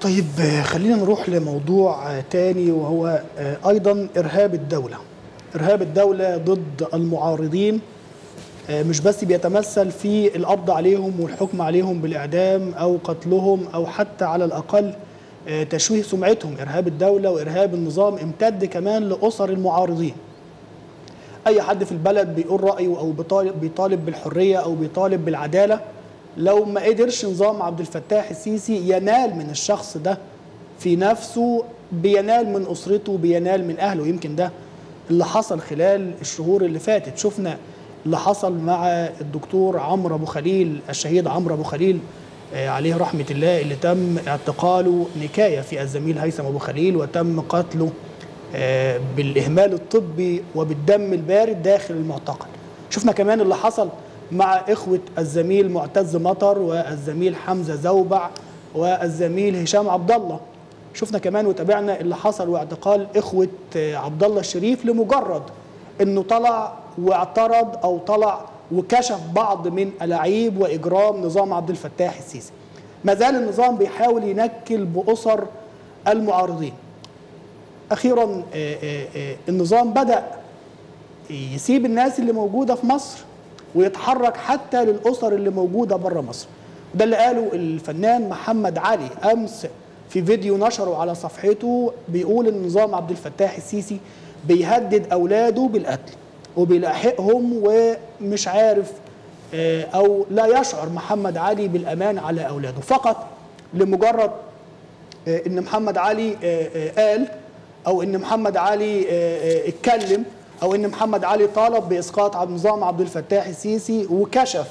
طيب خلينا نروح لموضوع تاني وهو ايضا ارهاب الدوله ارهاب الدوله ضد المعارضين مش بس بيتمثل في القبض عليهم والحكم عليهم بالاعدام او قتلهم او حتى على الاقل تشويه سمعتهم ارهاب الدوله وارهاب النظام امتد كمان لاسر المعارضين اي حد في البلد بيقول رايه او بيطالب, بيطالب بالحريه او بيطالب بالعداله لو ما قدرش نظام عبد الفتاح السيسي ينال من الشخص ده في نفسه بينال من اسرته بينال من اهله يمكن ده اللي حصل خلال الشهور اللي فاتت شفنا اللي حصل مع الدكتور عمرو ابو خليل الشهيد عمرو ابو خليل عليه رحمه الله اللي تم اعتقاله نكايه في الزميل هيثم ابو خليل وتم قتله بالاهمال الطبي وبالدم البارد داخل المعتقل شفنا كمان اللي حصل مع إخوة الزميل معتز مطر والزميل حمزة زوبع والزميل هشام عبد الله شفنا كمان وتابعنا اللي حصل واعتقال إخوة عبد الله الشريف لمجرد إنه طلع واعترض أو طلع وكشف بعض من ألاعيب وإجرام نظام عبد الفتاح السيسي ما زال النظام بيحاول ينكل بأسر المعارضين أخيرا النظام بدأ يسيب الناس اللي موجودة في مصر ويتحرك حتى للأسر اللي موجودة بره مصر ده اللي قاله الفنان محمد علي أمس في فيديو نشره على صفحته بيقول ان نظام عبد الفتاح السيسي بيهدد أولاده بالقتل وبيلاحقهم ومش عارف أو لا يشعر محمد علي بالأمان على أولاده فقط لمجرد ان محمد علي قال او ان محمد علي اتكلم او ان محمد علي طالب باسقاط نظام عبد الفتاح السيسي وكشف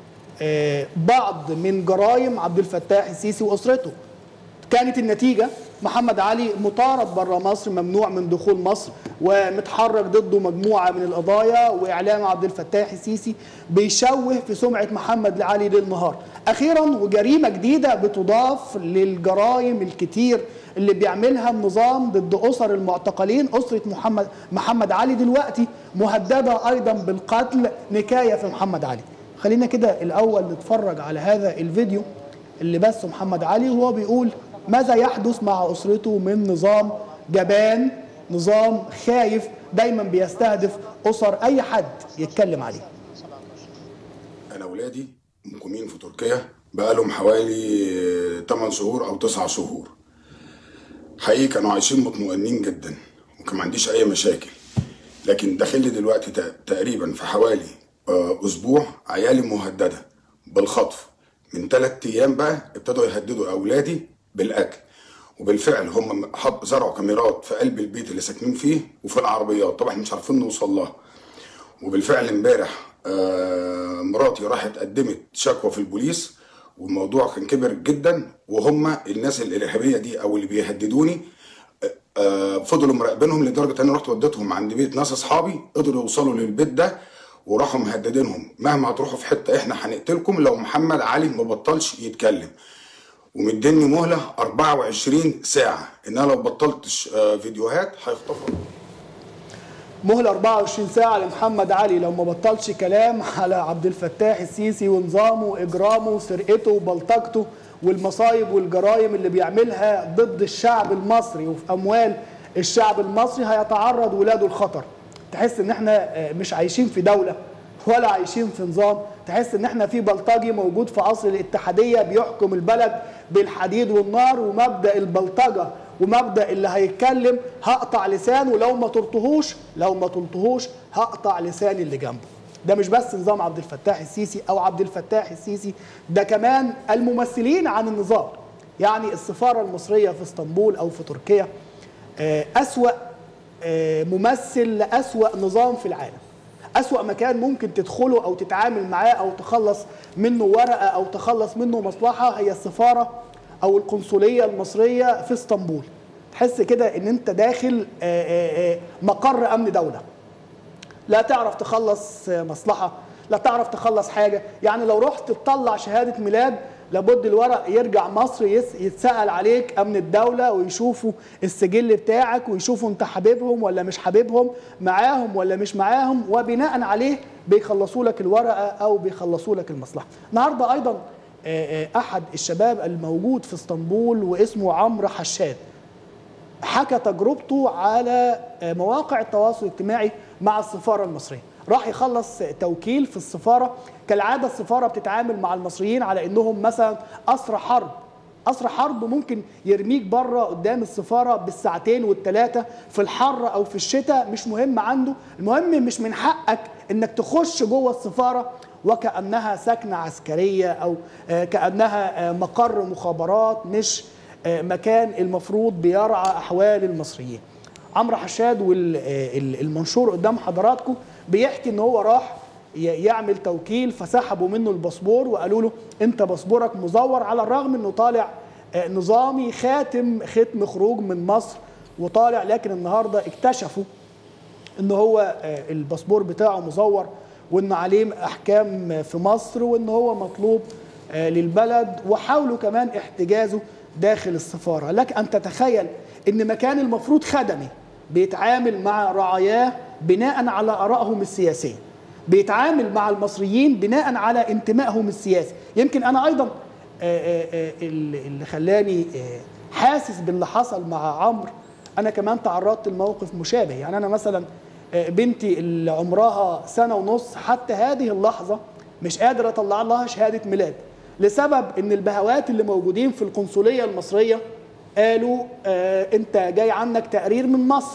بعض من جرائم عبد الفتاح السيسي واسرته كانت النتيجه محمد علي مطارد بره مصر ممنوع من دخول مصر ومتحرك ضده مجموعه من القضايا واعلام عبد الفتاح السيسي بيشوه في سمعه محمد علي ليل نهار اخيرا وجريمه جديده بتضاف للجرائم الكتير اللي بيعملها النظام ضد اسر المعتقلين اسره محمد محمد علي دلوقتي مهدده ايضا بالقتل نكايه في محمد علي خلينا كده الاول نتفرج على هذا الفيديو اللي بثه محمد علي وهو بيقول ماذا يحدث مع اسرته من نظام جبان نظام خايف دايما بيستهدف اسر اي حد يتكلم عليه انا اولادي مقيمين في تركيا بقالهم حوالي 8 شهور او 9 شهور حقيقي كانوا عايشين مطمئنين جدا وكان ما عنديش اي مشاكل لكن داخل لي دلوقتي تقريبا في حوالي اسبوع عيالي مهدده بالخطف من ثلاث ايام بقى ابتدوا يهددوا اولادي بالقتل وبالفعل هم حط زرعوا كاميرات في قلب البيت اللي ساكنين فيه وفي العربيات طبعا مش عارفين نوصل لها وبالفعل امبارح مراتي راحت قدمت شكوى في البوليس والموضوع كان كبر جدا وهم الناس الارهابيه دي او اللي بيهددوني فضلوا مراقبينهم لدرجه ان انا رحت وديتهم عند بيت ناس اصحابي قدروا يوصلوا للبيت ده وراحوا مهددينهم مهما هتروحوا في حته احنا هنقتلكم لو محمد علي ما بطلش يتكلم ومديني مهله 24 ساعه ان انا لو بطلتش فيديوهات هيخطفوا مهلة 24 ساعة لمحمد علي لو ما بطلش كلام على عبد الفتاح السيسي ونظامه وإجرامه وسرقته وبلطجته والمصايب والجرائم اللي بيعملها ضد الشعب المصري وفي أموال الشعب المصري هيتعرض ولاده الخطر تحس ان احنا مش عايشين في دولة ولا عايشين في نظام تحس ان احنا في بلطجي موجود في قصر الاتحادية بيحكم البلد بالحديد والنار ومبدأ البلطجة ومبدا اللي هيتكلم هقطع لسانه لو ما طلتهوش لو ما طلتهوش هقطع لسان اللي جنبه ده مش بس نظام عبد الفتاح السيسي او عبد الفتاح السيسي ده كمان الممثلين عن النظام يعني السفاره المصريه في اسطنبول او في تركيا اسوا ممثل لاسوا نظام في العالم أسوأ مكان ممكن تدخله أو تتعامل معاه أو تخلص منه ورقة أو تخلص منه مصلحة هي السفارة او القنصليه المصريه في اسطنبول تحس كده ان انت داخل مقر امن دوله لا تعرف تخلص مصلحه لا تعرف تخلص حاجه يعني لو رحت تطلع شهاده ميلاد لابد الورق يرجع مصر يتسال عليك امن الدوله ويشوفوا السجل بتاعك ويشوفوا انت حبيبهم ولا مش حبيبهم معاهم ولا مش معاهم وبناء عليه بيخلصوا لك الورقه او بيخلصوا لك المصلحه النهارده ايضا آه، آه، احد الشباب الموجود في اسطنبول واسمه عمرو حشاد حكى تجربته على آه، مواقع التواصل الاجتماعي مع السفاره المصريه راح يخلص توكيل في السفاره كالعاده السفاره بتتعامل مع المصريين على انهم مثلا اسرى حرب اسرى حرب ممكن يرميك بره قدام السفاره بالساعتين والثلاثه في الحر او في الشتاء مش مهم عنده المهم مش من حقك انك تخش جوه السفاره وكانها سكنه عسكريه او آه، كانها آه، مقر مخابرات مش آه، مكان المفروض بيرعى احوال المصريين عمرو حشاد والمنشور قدام حضراتكم بيحكي ان هو راح ي- يعمل توكيل فسحبوا منه الباسبور وقالوا له انت باسبورك مزور على الرغم انه طالع آه، نظامي خاتم ختم خروج من مصر وطالع لكن النهارده اكتشفوا ان هو آه، الباسبور بتاعه مزور وان عليه احكام في مصر وان هو مطلوب آه، للبلد وحاولوا كمان احتجازه داخل السفاره لك ان تتخيل ان مكان المفروض خدمي بيتعامل مع رعاياه بناء على ارائهم السياسيه بيتعامل مع المصريين بناء على انتمائهم السياسي يمكن انا ايضا آه، آه، آه، اللي اللي خلاني آه، حاسس باللي حصل مع عمرو انا كمان تعرضت لموقف مشابه يعني انا مثلا آه، بنتي اللي عمرها سنه ونص حتى هذه اللحظه مش قادر اطلع لها شهاده ميلاد لسبب ان البهوات اللي موجودين في القنصليه المصريه قالوا آه انت جاي عنك تقرير من مصر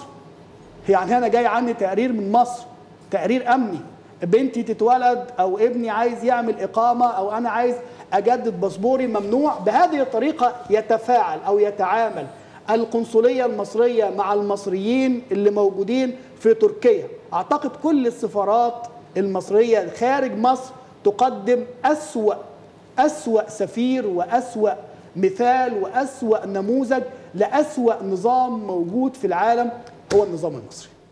يعني انا جاي عني تقرير من مصر تقرير امني بنتي تتولد او ابني عايز يعمل اقامه او انا عايز اجدد باسبوري ممنوع بهذه الطريقه يتفاعل او يتعامل القنصليه المصريه مع المصريين اللي موجودين في تركيا اعتقد كل السفارات المصريه خارج مصر تقدم اسوا اسوا سفير واسوا مثال واسوا نموذج لاسوا نظام موجود في العالم هو النظام المصري